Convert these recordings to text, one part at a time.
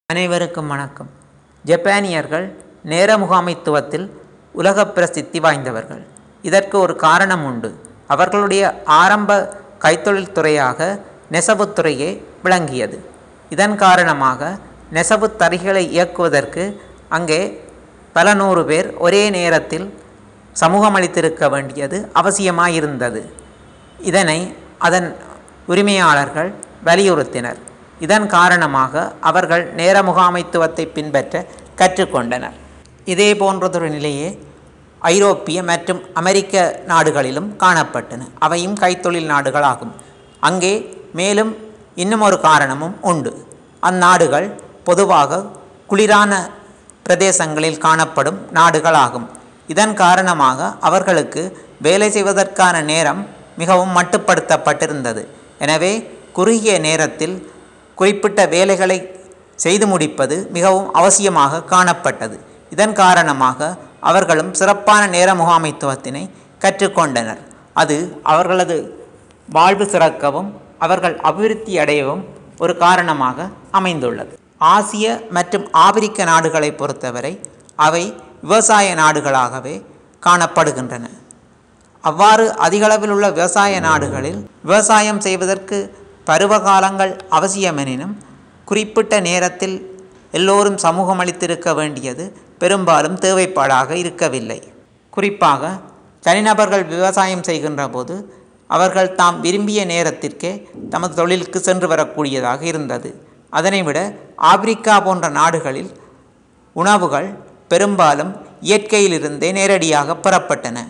அனைவருக்கும் வணக்கம் ஜப்பானியர்கள் நேர முகாமைத்துவத்தில் உலக பிரசித்தி வாய்ந்தவர்கள் இதற்கு ஒரு காரணம் உண்டு அவர்களுடைய ஆரம்ப கைத்தொழில் துறையாக நெசவுத் துறையே விளங்கியது இதன் காரணமாக நெசவுத் தறிகளை இயக்குவதற்கு அங்கே பல நூறு பேர் ஒரே நேரத்தில் சமூகமளித்திருக்க வேண்டியது அவசியமாயிருந்தது இதனை அதன் உரிமையாளர்கள் வலியுறுத்தினர் இதன் காரணமாக அவர்கள் நேர முகாமைத்துவத்தை பின்பற்ற கற்றுக்கொண்டனர் இதே போன்றதொரு நிலையே ஐரோப்பிய மற்றும் அமெரிக்க நாடுகளிலும் காணப்பட்டன அவையும் கைத்தொழில் நாடுகளாகும் அங்கே மேலும் இன்னும் ஒரு காரணமும் உண்டு அந்நாடுகள் பொதுவாக குளிரான பிரதேசங்களில் காணப்படும் நாடுகளாகும் இதன் காரணமாக அவர்களுக்கு வேலை செய்வதற்கான நேரம் மிகவும் மட்டுப்படுத்தப்பட்டிருந்தது எனவே குறுகிய நேரத்தில் குறிப்பிட்ட வேலைகளை செய்து முடிப்பது மிகவும் அவசியமாக காணப்பட்டது இதன் காரணமாக அவர்களும் சிறப்பான நேர முகாமைத்துவத்தினை கற்றுக்கொண்டனர் அது அவர்களது வாழ்வு சிறக்கவும் அவர்கள் அபிவிருத்தி அடையவும் ஒரு காரணமாக அமைந்துள்ளது ஆசிய மற்றும் ஆப்பிரிக்க நாடுகளை பொறுத்தவரை அவை விவசாய நாடுகளாகவே காணப்படுகின்றன அவ்வாறு அதிகளவில் உள்ள விவசாய நாடுகளில் விவசாயம் செய்வதற்கு பருவகாலங்கள் அவசியமெனினும் குறிப்பிட்ட நேரத்தில் எல்லோரும் சமூகம் அளித்திருக்க வேண்டியது பெரும்பாலும் தேவைப்பாடாக இருக்கவில்லை குறிப்பாக தனிநபர்கள் விவசாயம் செய்கின்ற போது அவர்கள் தாம் விரும்பிய நேரத்திற்கே தமது தொழிலுக்கு சென்று வரக்கூடியதாக இருந்தது அதனை விட ஆப்பிரிக்கா போன்ற நாடுகளில் உணவுகள் பெரும்பாலும் இயற்கையிலிருந்தே நேரடியாக பெறப்பட்டன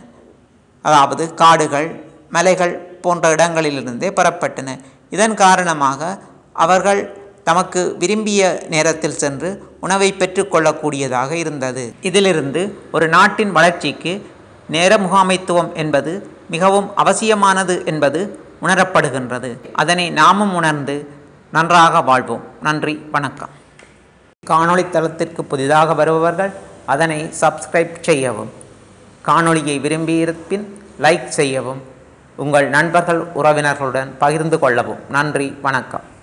அதாவது காடுகள் மலைகள் போன்ற இடங்களிலிருந்தே பெறப்பட்டன இதன் காரணமாக அவர்கள் தமக்கு விரும்பிய நேரத்தில் சென்று உணவை பெற்றுக்கொள்ளக்கூடியதாக இருந்தது இதிலிருந்து ஒரு நாட்டின் வளர்ச்சிக்கு நேர முகாமைத்துவம் என்பது மிகவும் அவசியமானது என்பது உணரப்படுகின்றது அதனை நாமும் உணர்ந்து நன்றாக வாழ்வோம் நன்றி வணக்கம் காணொளி தளத்திற்கு புதிதாக வருபவர்கள் அதனை சப்ஸ்கிரைப் செய்யவும் காணொளியை விரும்பியிருப்பின் லைக் செய்யவும் உங்கள் நண்பர்கள் உறவினர்களுடன் பகிர்ந்து கொள்ளவும் நன்றி வணக்கம்